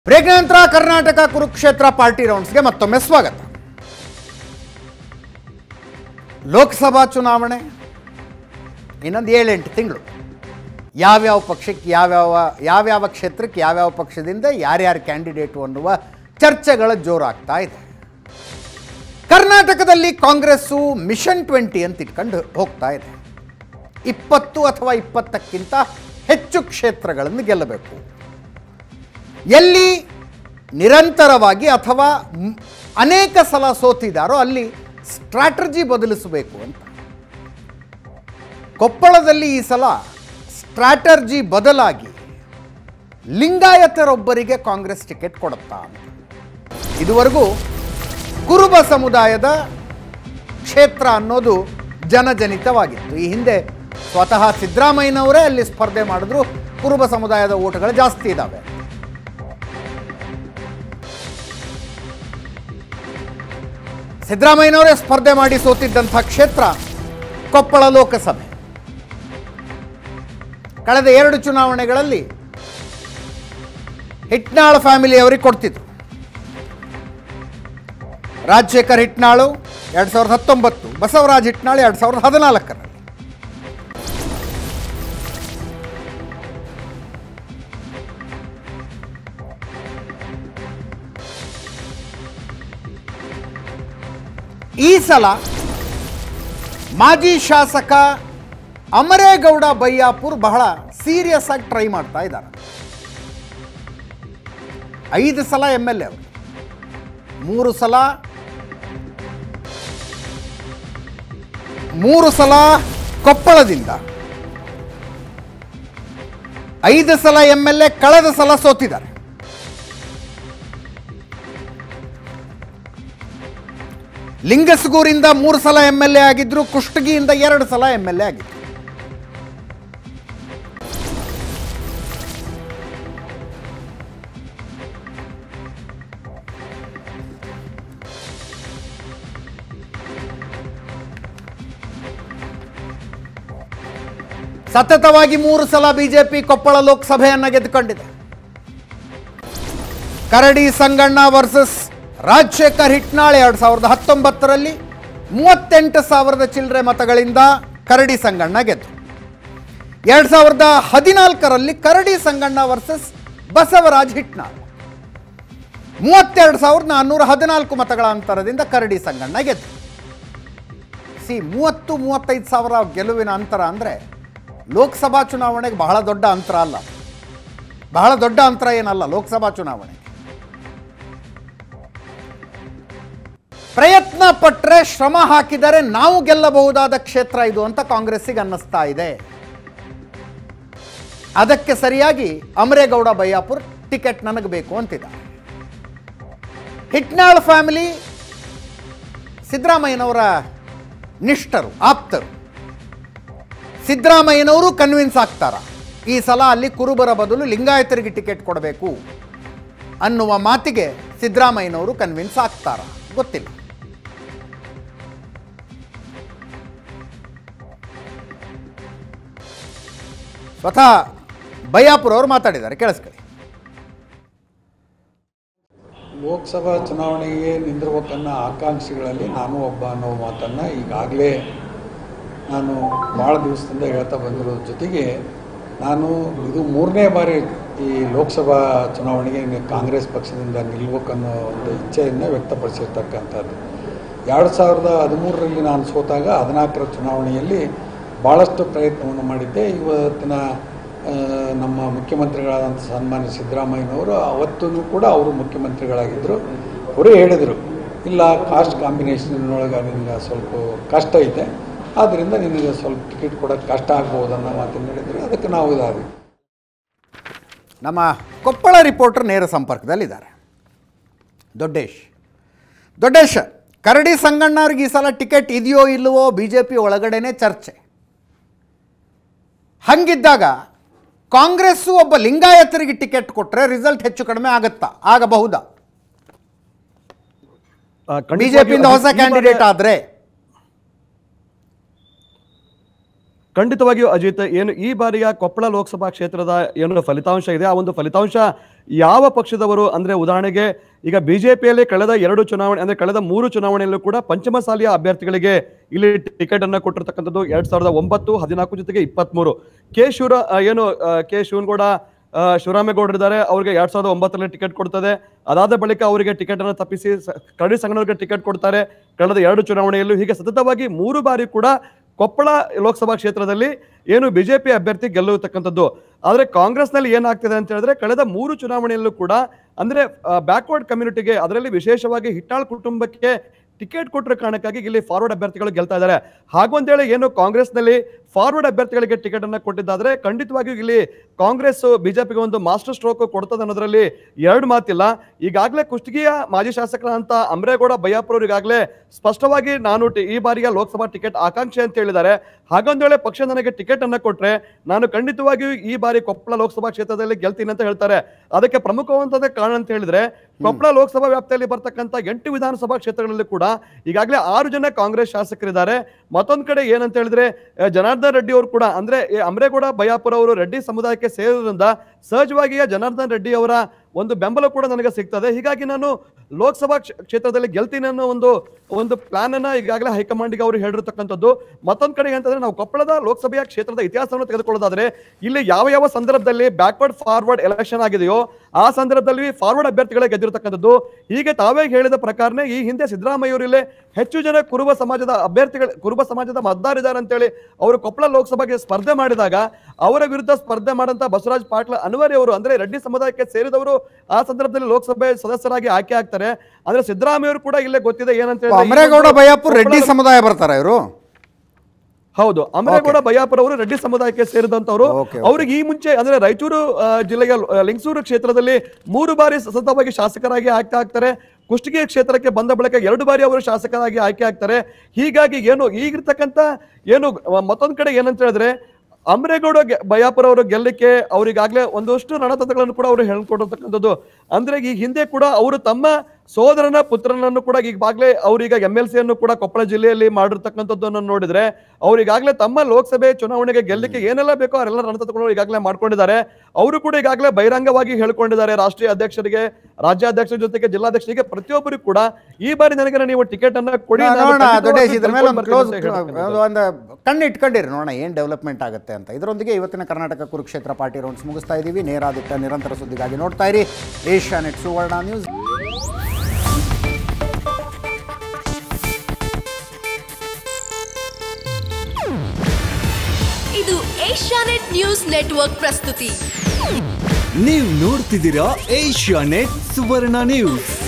Break ನಂತರ Karnataka Kurukshetra party ರೌಂಡ್ಸ್ಗೆ ಮತ್ತೊಮ್ಮೆ ಸ್ವಾಗತ ಲೋಕಸಭಾ ಚುನಾವಣೆ ಇನ್ನೊಂದು ಏಳೆಂಟು ತಿಂಗಳು ಯಾವ್ಯಾವ ಪಕ್ಷಕ್ಕೆ ಯಾವ್ಯಾವ ಯಾವ್ಯಾವ ಕ್ಷೇತ್ರಕ್ಕೆ ಯಾವ್ಯಾವ ಪಕ್ಷದಿಂದ ಯಾರ್ಯಾರು ಕ್ಯಾಂಡಿಡೇಟು ಅನ್ನುವ ಚರ್ಚೆಗಳ ಜೋರಾಗ್ತಾ ಇದೆ ಕರ್ನಾಟಕದಲ್ಲಿ ಕಾಂಗ್ರೆಸ್ಸು ಮಿಷನ್ ಟ್ವೆಂಟಿ ಅಂತ ಇಟ್ಕೊಂಡು ಹೋಗ್ತಾ ಇದೆ ಇಪ್ಪತ್ತು ಅಥವಾ ಇಪ್ಪತ್ತಕ್ಕಿಂತ ಹೆಚ್ಚು ಕ್ಷೇತ್ರಗಳನ್ನು ಗೆಲ್ಲಬೇಕು ಎಲ್ಲಿ ನಿರಂತರವಾಗಿ ಅಥವಾ ಮ್- ಅನೇಕ ಸಲ ಸೋತಿದ್ದಾರೋ ಅಲ್ಲಿ ಸ್ಟ್ರಾಟಜಿ ಬದಲಿಸಬೇಕು ಅಂತ ಕೊಪ್ಪಳದಲ್ಲಿ ಈ ಸಲ ಸ್ಟ್ರಾಟರ್ಜಿ ಬದಲಾಗಿ ಲಿಂಗಾಯತರೊಬ್ಬರಿಗೆ ಕಾಂಗ್ರೆಸ್ ಟಿಕೆಟ್ ಕೊಡುತ್ತಾ ಅಂತ ಇದುವರೆಗೂ ಕುರುಬ ಸಮುದಾಯದ ಕ್ಷೇತ್ರ ಅನ್ನೋದು ಜನಜನಿತವಾಗಿತ್ತು ಈ ಹಿಂದೆ ಸ್ವತಃ ಸಿದ್ದರಾಮಯ್ಯನವರೇ ಅಲ್ಲಿ ಸ್ಪರ್ಧೆ ಮಾಡಿದ್ರು ಕುರುಬ ಸಮುದಾಯದ ಓಟುಗಳು ಜಾಸ್ತಿ ಇದ್ದಾವೆ ಸಿದ್ದರಾಮಯ್ಯನವರೇ ಸ್ಪರ್ಧೆ ಮಾಡಿ ಸೋತಿದ್ದಂಥ ಕ್ಷೇತ್ರ ಕೊಪ್ಪಳ ಲೋಕಸಭೆ ಕಳೆದ ಎರಡು ಚುನಾವಣೆಗಳಲ್ಲಿ ಹಿಟ್ನಾಳ್ ಫ್ಯಾಮಿಲಿ ಅವರಿಗೆ ಕೊಡ್ತಿದ್ರು ರಾಜಶೇಖರ್ ಹಿಟ್ನಾಳು ಎರಡು ಸಾವಿರದ ಹತ್ತೊಂಬತ್ತು ಬಸವರಾಜ್ ಹಿಟ್ನಾಳು ಎರಡು ಸಾವಿರದ ಹದಿನಾಲ್ಕರಲ್ಲಿ ಈ ಸಲ ಮಾಜಿ ಶಾಸಕ ಅಮರೇಗೌಡ ಬಯ್ಯಾಪುರ್ ಬಹಳ ಸೀರಿಯಸ್ ಆಗಿ ಟ್ರೈ ಮಾಡ್ತಾ ಇದ್ದಾರೆ ಐದು ಸಲ ಎಮ್ ಎಲ್ ಎ ಅವರು ಮೂರು ಸಲ ಮೂರು ಸಲ ಕೊಪ್ಪಳದಿಂದ ಐದು ಸಲ ಎಮ್ ಎಲ್ ಎ ಕಳೆದ ಸಲ ಸೋತಿದ್ದಾರೆ ಲಿಂಗಸಗೂರಿಂದ ಮೂರು ಸಲ ಎಮ್ ಎಲ್ ಎ ಆಗಿದ್ರು ಕುಷ್ಟಗಿಯಿಂದ ಎರಡು ಸಲ ಎಮ್ ಎಲ್ ಎ ಆಗಿದ್ರು ಸತತವಾಗಿ ಮೂರು ಸಲ ಬಿಜೆಪಿ ಕೊಪ್ಪಳ ಲೋಕಸಭೆಯನ್ನು ಗೆದ್ದುಕೊಂಡಿದೆ ಕರಡಿ ಸಂಗಣ್ಣ ವರ್ಸಸ್ ರಾಜಶೇಖರ್ ಹಿಟ್ನಾಳ್ ಎರಡು ಸಾವಿರದ ಹತ್ತೊಂಬತ್ತರಲ್ಲಿ ಮೂವತ್ತೆಂಟು ಸಾವಿರದ ಚಿಲ್ಲರೆ ಮತಗಳಿಂದ ಕರಡಿ ಸಂಗಣ್ಣ ಗೆದ್ದು ಎರಡು ಸಾವಿರದ ಹದಿನಾಲ್ಕರಲ್ಲಿ ಕರಡಿ ಸಂಗಣ್ಣ ವರ್ಸಸ್ ಬಸವರಾಜ್ ಹಿಟ್ನಾಳ್ ಮೂವತ್ತೆರಡು ಸಾವಿರದ ನಾನ್ನೂರ ಹದಿನಾಲ್ಕು ಮತಗಳ ಅಂತರದಿಂದ ಕರಡಿ ಸಂಗಣ್ಣ ಗೆದ್ದು ಸಿ ಮೂವತ್ತು ಮೂವತ್ತೈದು ಸಾವಿರ ಗೆಲುವಿನ ಅಂತರ ಅಂದರೆ ಲೋಕಸಭಾ ಚುನಾವಣೆಗೆ ಬಹಳ ದೊಡ್ಡ ಅಂತರ ಅಲ್ಲ ಬಹಳ ದೊಡ್ಡ ಅಂತರ ಏನಲ್ಲ ಲೋಕಸಭಾ ಚುನಾವಣೆ ಪ್ರಯತ್ನ ಪಟ್ಟರೆ ಶ್ರಮ ಹಾಕಿದರೆ ನಾವು ಗೆಲ್ಲಬಹುದಾದ ಕ್ಷೇತ್ರ ಇದು ಅಂತ ಕಾಂಗ್ರೆಸ್ಸಿಗೆ ಅನ್ನಿಸ್ತಾ ಇದೆ ಅದಕ್ಕೆ ಸರಿಯಾಗಿ ಅಮರೇಗೌಡ ಬಯ್ಯಾಪುರ್ ಟಿಕೆಟ್ ನನಗೆ ಬೇಕು ಅಂತಿದ್ದಾರೆ ಹಿಟ್ನಾಳ್ ಫ್ಯಾಮಿಲಿ ಸಿದ್ದರಾಮಯ್ಯನವರ ನಿಷ್ಠರು ಆಪ್ತರು ಸಿದ್ದರಾಮಯ್ಯನವರು ಕನ್ವಿನ್ಸ್ ಆಗ್ತಾರ ಈ ಸಲ ಅಲ್ಲಿ ಕುರುಬರ ಬದಲು ಲಿಂಗಾಯತರಿಗೆ ಟಿಕೆಟ್ ಕೊಡಬೇಕು ಅನ್ನುವ ಮಾತಿಗೆ ಸಿದ್ದರಾಮಯ್ಯನವರು ಕನ್ವಿನ್ಸ್ ಆಗ್ತಾರ ಗೊತ್ತಿಲ್ಲ ಸ್ವತಃ ಬಯ್ಯಾಪುರ ಅವರು ಮಾತಾಡಿದ್ದಾರೆ ಕೇಳಿಸ್ಕೊಳ್ಳಿ ಲೋಕಸಭಾ ಚುನಾವಣೆಗೆ ನಿಂದಿರ್ಬೇಕನ್ನೋ ಆಕಾಂಕ್ಷಿಗಳಲ್ಲಿ ನಾನು ಒಬ್ಬ ಅನ್ನೋ ಮಾತನ್ನು ಈಗಾಗಲೇ ನಾನು ಭಾಳ ದಿವಸದಿಂದ ಹೇಳ್ತಾ ಬಂದಿರೋ ಜೊತೆಗೆ ನಾನು ಇದು ಮೂರನೇ ಬಾರಿ ಈ ಲೋಕಸಭಾ ಚುನಾವಣೆಗೆ ನಿ- ಕಾಂಗ್ರೆಸ್ ಪಕ್ಷದಿಂದ ನಿಲ್ಬೇಕನ್ನೋ ಒಂದು ಇಚ್ಛೆಯನ್ನು ವ್ಯಕ್ತಪಡಿಸಿರ್ತಕ್ಕಂಥದ್ದು ಎರಡು ಸಾವಿರದ ಹದಿಮೂರರಲ್ಲಿ ನಾನು ಸೋತಾಗ ಹದಿನಾಲ್ಕರ ಚುನಾವಣೆಯಲ್ಲಿ ಭಾಳಷ್ಟು ಪ್ರಯತ್ನವನ್ನು ಮಾಡಿದ್ದೆ ಇವತ್ತಿನ ಆ, ನಮ್ಮ ಮುಖ್ಯಮಂತ್ರಿಗಳಾದಂಥ ಸನ್ಮಾನ್ಯ ಸಿದ್ದರಾಮಯ್ಯನವರು ಅವತ್ತೂ ಕೂಡ ಅವರು ಮುಖ್ಯಮಂತ್ರಿಗಳಾಗಿದ್ದರು ಅವರೇ ಹೇಳಿದರು ಇಲ್ಲ ಕಾಸ್ಟ್ ಕಾಂಬಿನೇಷನ್ನೊಳಗೆ ನಿನಗೆ ಸ್ವಲ್ಪ ಕಷ್ಟ ಐತೆ ಆದ್ದರಿಂದ ನಿನಗೆ ಸ್ವಲ್ಪ ಟಿಕೆಟ್ ಕೊಡೋಕ್ಕೆ ಕಷ್ಟ ಆಗ್ಬೋದು ಅನ್ನೋ ಮಾತನ್ನು ಹೇಳಿದ್ರು ಅದಕ್ಕೆ ನಾವು ಇದಾದ್ವಿ ನಮ್ಮ ಕೊಪ್ಪಳ ರಿಪೋರ್ಟರ್ ನೇರ ಸಂಪರ್ಕದಲ್ಲಿದ್ದಾರೆ ದೊಡ್ಡೇಶ್ ದೊಡ್ಡೇಶ್ ಕರಡಿ ಸಂಗಣ್ಣವ್ರಿಗೆ ಈ ಸಲ ಟಿಕೆಟ್ ಇದೆಯೋ ಇಲ್ಲವೋ ಬಿ ಜೆ ಪಿ ಒಳಗಡೆನೇ ಚರ್ಚೆ ಹಂಗಿದ್ದಾಗ ಕಾಂಗ್ರೆಸ್ಸು ಒಬ್ಬ ಲಿಂಗಾಯತರಿಗೆ ಟಿಕೆಟ್ ಕೊಟ್ಟರೆ ರಿಸಲ್ಟ್ ಹೆಚ್ಚು ಕಡಿಮೆ ಆಗುತ್ತಾ ಆಗಬಹುದಾ ಆ, ಖಂಡಿತವಾಗಿಯೂ ಬಿಜೆಪಿಯಿಂದ ಹೊಸ ಈ ಬಾರಿ- ಕ್ಯಾಂಡಿಡೇಟ್ ಆದರೆ ಖಂಡಿತವಾಗಿಯೂ ಅಜಿತ್ ಏನು ಈ ಬಾರಿಯ ಕೊಪ್ಪಳ ಲೋಕಸಭಾ ಕ್ಷೇತ್ರದ ಏನು ಫಲಿತಾಂಶ ಇದೆ ಆ ಒಂದು ಫಲಿತಾಂಶ ಯಾವ ಪಕ್ಷದವರು ಅಂದ್ರೆ ಉದಾಹರಣೆಗೆ ಈಗ ಬಿಜೆಪಿಯಲ್ಲಿ ಕಳೆದ ಎರಡು ಚುನಾವಣೆ ಅಂದ್ರೆ ಕಳೆದ ಮೂರು ಚುನಾವಣೆಯಲ್ಲೂ ಕೂಡ ಪಂಚಮಸಾಲಿಯ ಅಭ್ಯರ್ಥಿಗಳಿಗೆ ಇಲ್ಲಿ ಟಿಕೆಟ್ ಅನ್ನ ಕೊಟ್ಟಿರ್ತಕ್ಕಂಥದ್ದು ಎರಡ್ ಸಾವಿರದ ಒಂಬತ್ತು ಹದಿನಾಲ್ಕು ಜೊತೆಗೆ ಇಪ್ಪತ್ಮೂರು ಕೆ ಶಿವರ ಆ, ಏನು ಆ, ಕೆ ಶಿವನಗೌಡ ಆ, ಶಿವರಾಮೇಗೌಡರು ಇದ್ದಾರೆ ಅವರಿಗೆ ಎರಡ್ ಸಾವಿರದ ಒಂಬತ್ತರಲ್ಲಿ ಟಿಕೆಟ್ ಕೊಡ್ತದೆ ಅದಾದ ಬಳಿಕ ಅವರಿಗೆ ಟಿಕೆಟ್ ಅನ್ನು ತಪ್ಪಿಸಿ ಸ- ಕರಡಿ ಸಂಘಟನೆಗೆ ಟಿಕೆಟ್ ಕೊಡ್ತಾರೆ ಕಳೆದ ಎರಡು ಚುನಾವಣೆಯಲ್ಲೂ ಹೀಗೆ ಸತತವಾಗಿ ಮೂರು ಬಾರಿ ಕೂಡ ಕೊಪ್ಪಳ ಲೋಕಸಭಾ ಕ್ಷೇತ್ರದಲ್ಲಿ ಏನು ಬಿಜೆಪಿ ಅಭ್ಯರ್ಥಿ ಗೆಲ್ಲುತ್ತಕ್ಕಂಥದ್ದು ಆದರೆ ಕಾಂಗ್ರೆಸ್ನಲ್ಲಿ ಏನಾಗ್ತಿದೆ ಅಂತ ಹೇಳಿದ್ರೆ ಕಳೆದ ಮೂರು ಚುನಾವಣೆಯಲ್ಲೂ ಕೂಡ ಅಂದ್ರೆ ಬ್ಯಾಕ್ವರ್ಡ್ ಕಮ್ಯುನಿಟಿಗೆ ಅದರಲ್ಲಿ ವಿಶೇಷವಾಗಿ ಹಿಟ್ಟಾಳ್ ಕುಟುಂಬಕ್ಕೆ ಟಿಕೆಟ್ ಕೊಟ್ಟರ ಕಾರಣಕ್ಕಾಗಿ ಇಲ್ಲಿ ಫಾರ್ವರ್ಡ್ ಅಭ್ಯರ್ಥಿಗಳು ಗೆಲ್ತಾ ಇದ್ದಾರೆ ಹಾಗೊಂದೇಳಿ ಏನು ಕಾಂಗ್ರೆಸ್ನಲ್ಲಿ ಫಾರ್ವರ್ಡ್ ಅಭ್ಯರ್ಥಿಗಳಿಗೆ ಟಿಕೆಟ್ ಅನ್ನ ಕೊಟ್ಟಿದ್ದಾದ್ರೆ ಖಂಡಿತವಾಗಿಯೂ ಇಲ್ಲಿ ಕಾಂಗ್ರೆಸ್ ಬಿಜೆಪಿಗೆ ಒಂದು ಮಾಸ್ಟರ್ ಸ್ಟ್ರೋಕ್ ಕೊಡ್ತದೆ ಅನ್ನೋದ್ರಲ್ಲಿ ಎರಡು ಮಾತಿಲ್ಲ ಈಗಾಗಲೇ ಕುಷ್ಟಗಿಯ ಮಾಜಿ ಶಾಸಕರಂತ ಅಮರೇಗೌಡ ಬಯ್ಯಾಪುರ ಅವರು ಈಗಾಗಲೇ ಸ್ಪಷ್ಟವಾಗಿ ನಾನು ಟಿ- ಈ ಬಾರಿಯ ಲೋಕಸಭಾ ಟಿಕೆಟ್ ಆಕಾಂಕ್ಷೆ ಅಂತ ಹೇಳಿದ್ದಾರೆ ಹಾಗೊಂದ್ ವೇಳೆ ಪಕ್ಷ ನನಗೆ ಟಿಕೆಟ್ ಅನ್ನ ಕೊಟ್ರೆ ನಾನು ಖಂಡಿತವಾಗಿಯೂ ಈ ಬಾರಿ ಕೊಪ್ಪಳ ಲೋಕಸಭಾ ಕ್ಷೇತ್ರದಲ್ಲಿ ಗೆಲ್ತೀನಿ ಅಂತ ಹೇಳ್ತಾರೆ ಅದಕ್ಕೆ ಪ್ರಮುಖವಾದಂತಹ ಕಾರಣ ಅಂತ ಹೇಳಿದ್ರೆ ಕೊಪ್ಪಳ ಲೋಕಸಭಾ ವ್ಯಾಪ್ತಿಯಲ್ಲಿ ಬರ್ತಕ್ಕಂಥ ಎಂಟು ವಿಧಾನಸಭಾ ಕ್ಷೇತ್ರಗಳಲ್ಲಿ ಕೂಡ ಈಗಾಗಲೇ ಆರು ಜನ ಕಾಂಗ್ರೆಸ್ ಶಾಸಕರಿದ್ದಾರೆ ಮತ್ತೊಂದ್ ಕಡೆ ಏನಂತ ಹೇಳಿದ್ರೆ ಆ, ಜನಾರ್ದನ್ ರೆಡ್ಡಿ ಅವರು ಕೂಡ ಅಂದ್ರೆ ಈ ಅಮರೇಗೌಡ ಬಯ್ಯಾಪುರ ಅವರು ರೆಡ್ಡಿ ಸಮುದಾಯಕ್ಕೆ ಸೇರೋದ್ರಿಂದ ಸಹಜವಾಗಿಯೇ ಜನಾರ್ದನ್ ರೆಡ್ಡಿ ಅವರ ಒಂದು ಬೆಂಬಲ ಕೂಡ ನನಗೆ ಸಿಗ್ತದೆ ಹೀಗಾಗಿ ನಾನು ಲೋಕಸಭಾ ಕ್ಷ- ಕ್ಷೇತ್ರದಲ್ಲಿ ಗೆಲ್ತೀನಿ ಅನ್ನೋ ಒಂದು ಒಂದು ಪ್ಲಾನ್ ಅನ್ನ ಈಗಾಗಲೇ ಹೈಕಮಾಂಡ್ಗೆ ಅವರು ಹೇಳಿರ್ತಕ್ಕಂಥದ್ದು ಮತ್ತೊಂದ್ ಕಡೆ ಅಂತಂದ್ರೆ ನಾವು ಕೊಪ್ಪಳದ ಲೋಕಸಭೆಯ ಕ್ಷೇತ್ರದ ಇತಿಹಾಸವನ್ನು ತೆಗೆದುಕೊಳ್ಳೋದಾದ್ರೆ ಇಲ್ಲಿ ಯಾವ ಯಾವ ಸಂದರ್ಭದಲ್ಲಿ ಬ್ಯಾಕ್ವರ್ಡ್ ಫಾರ್ವರ್ಡ್ ಎಲೆಕ್ಷನ್ ಆಗಿದೆಯೋ ಆ ಸಂದರ್ಭದಲ್ಲಿ ಫಾರ್ವರ್ಡ್ ಅಭ್ಯರ್ಥಿಗಳೇ ಗೆದ್ದಿರ್ತಕ್ಕಂಥದ್ದು ಹೀಗೆ ತಾವೇ ಹೇಳಿದ ಪ್ರಕಾರನೇ ಈ ಹಿಂದೆ ಸಿದ್ದರಾಮಯ್ಯ ಅವರಲ್ಲಿ ಹೆಚ್ಚು ಜನ ಕುರುಬ ಸಮಾಜದ ಅಭ್ಯರ್ಥಿಗಳು ಕುರುಬ ಸಮಾಜದ ಮತದಾರಿದ್ದಾರೆ ಅಂತೇಳಿ ಅವರು ಕೊಪ್ಪಳ ಲೋಕಸಭೆಗೆ ಸ್ಪರ್ಧೆ ಮಾಡಿದಾಗ ಅವರ ವಿರುದ್ಧ ಸ್ಪರ್ಧೆ ಮಾಡಂತ ಬಸವರಾಜ್ ಪಾಟ್ಲ ಅನ್ವರಿ ಅವರು ಅಂದ್ರೆ ರೆಡ್ಡಿ ಸಮುದಾಯಕ್ಕೆ ಸೇರಿದವರು ಆ ಸಂದರ್ಭದಲ್ಲಿ ಲೋಕಸಭೆ ಸದಸ್ಯರಾಗಿ ಆಯ್ಕೆ ಆಗ್ತಾರೆ ಅಂದ್ರೆ ಸಿದ್ದರಾಮಯ್ಯ ಅವರು ಕೂಡ ಇಲ್ಲೇ ಗೊತ್ತಿದೆ ಏನಂತ ಹೇಳಿದ್ರೆ ಈ ಅಮರೇಗೌಡ ಒಂದು ಬಯ್ಯಾಪುರ್ ರೆಡ್ಡಿ ಕೊಪ್ಪಳ- ಸಮುದಾಯ ಬರ್ತಾರ ಇವರು ಹೌದು ಅಮರೇಗೌಡ ಬಯ್ಯಾಪುರ ಅವರು ರೆಡ್ಡಿ ಸಮುದಾಯಕ್ಕೆ ಸೇರಿದಂತವರು Okay, okay. ಅವ್ರಿಗೆ ಈ ಮುಂಚೆ ಅಂದ್ರೆ ರಾಯಚೂರು ಆ, ಜಿಲ್ಲೆಯ ಆ, ಲಿಂಗಸೂರು ಕ್ಷೇತ್ರದಲ್ಲಿ ಮೂರು ಬಾರಿ ಸತತವಾಗಿ ಶಾಸಕರಾಗಿ ಆಯ್ಕೆ ಆಗ್ತಾರೆ ಕುಷ್ಟಗಿ ಕ್ಷೇತ್ರಕ್ಕೆ ಬಂದ ಬಳಿಕ ಎರಡು ಬಾರಿ ಅವರು ಶಾಸಕರಾಗಿ ಆಯ್ಕೆ ಆಗ್ತಾರೆ ಹೀಗಾಗಿ ಏನು ಈಗಿರ್ತಕ್ಕಂಥ ಏನು ಆ, ಮತ್ತೊಂದ್ ಕಡೆ ಏನಂತ ಹೇಳಿದ್ರೆ ಅಮರೇಗೌಡ ಗೆ- ಬಯ್ಯಾಪುರ ಅವರು ಗೆಲ್ಲಕ್ಕೆ ಅವರಿಗಾಗಲೇ ಒಂದಷ್ಟು ರಣತಂತ್ರಗಳನ್ನು ಕೂಡ ಅವರು ಹೇಳ್ಕೊಟ್ಟಿರ್ತಕ್ಕಂಥದ್ದು ಅಂದ್ರೆ ಈ ಹಿಂದೆ ಕೂಡ ಅವರು ತಮ್ಮ ಸೋದರನ ಪುತ್ರನನ್ನು ಕೂಡ ಈಗಾಗಲೇ ಅವರೀಗ ಎಂ ಎಲ್ ಸಿ ಅನ್ನು ಕೂಡ ಕೊಪ್ಪಳ ಜಿಲ್ಲೆಯಲ್ಲಿ ಮಾಡಿರ್ತಕ್ಕಂಥದ್ದನ್ನು ನೋಡಿದ್ರೆ ಅವರಿಗಾಗಲೇ ತಮ್ಮ ಲೋಕಸಭೆ ಚುನಾವಣೆಗೆ ಗೆಲ್ಲಕ್ಕೆ ಏನೆಲ್ಲ ಬೇಕೋ ಅವರೆಲ್ಲ ರಣತಂತ್ರಗಳು ಈಗಾಗಲೇ ಮಾಡ್ಕೊಂಡಿದ್ದಾರೆ ಅವರು ಕೂಡ ಈಗಾಗಲೇ ಬಹಿರಂಗವಾಗಿ ಹೇಳ್ಕೊಂಡಿದ್ದಾರೆ ರಾಷ್ಟ್ರೀಯ ಅಧ್ಯಕ್ಷರಿಗೆ ರಾಜ್ಯಾಧ್ಯಕ್ಷರ ಜೊತೆಗೆ ಜಿಲ್ಲಾಧ್ಯಕ್ಷರಿಗೆ ಪ್ರತಿಯೊಬ್ಬರಿಗೂ ಕೂಡ ಈ ಬಾರಿ ನನಗೆ ನೀವು ಟಿಕೆಟ್ ಅನ್ನ ಕೊಡಿ ನಾನು ನೋಡೋಣ ಖಂಡಿತವಾಗ್ಲೂ ದೊಡ್ಡೇಶ್ ಇದ್ರ ಮೇಲೆ ಒಂದು ಕರ್ಕೊಂಡು ಕ್ಲೋಸ್ ಬರ್ತೀನಿ ಅಂತ ಹೇಳ್ತಕ್ಕಂಥದ್ದು. ಒಂದು ಕಣ್ಣು ಇಟ್ಕೊಂಡಿರಿ ನೋಡೋಣ ಏನು ಡೆವಲಪ್ಮೆಂಟ್ ಆಗುತ್ತೆ ಅಂತ ಇದರೊಂದಿಗೆ ಇವತ್ತಿನ ಕರ್ನಾಟಕ ಕುರುಕ್ಷೇತ್ರ ಪಾರ್ಟಿ ರೌಂಡ್ಸ್ ಮುಗಿಸ್ತಾ ಇದ್ದೀವಿ ನೇರಾದಿಟ್ಟ ನಿರಂತರ ಸುದ್ದಿಗಾಗಿ ನೋಡ್ತಾ ಇರಿ ಏಷ್ಯಾ ನೆಟ್ ಸುವರ್ಣ ನ್ಯೂಸ್ ಇದು ಏಷ್ಯಾನೆಟ್ ನ್ಯೂಸ್ ನೆಟ್ವರ್ಕ್ ಪ್ರಸ್ತುತಿ ನೀವು ನೋಡ್ತಿದ್ದೀರಾ ಏಷ್ಯಾ ನೆಟ್ ಸುವರ್ಣ ನ್ಯೂಸ್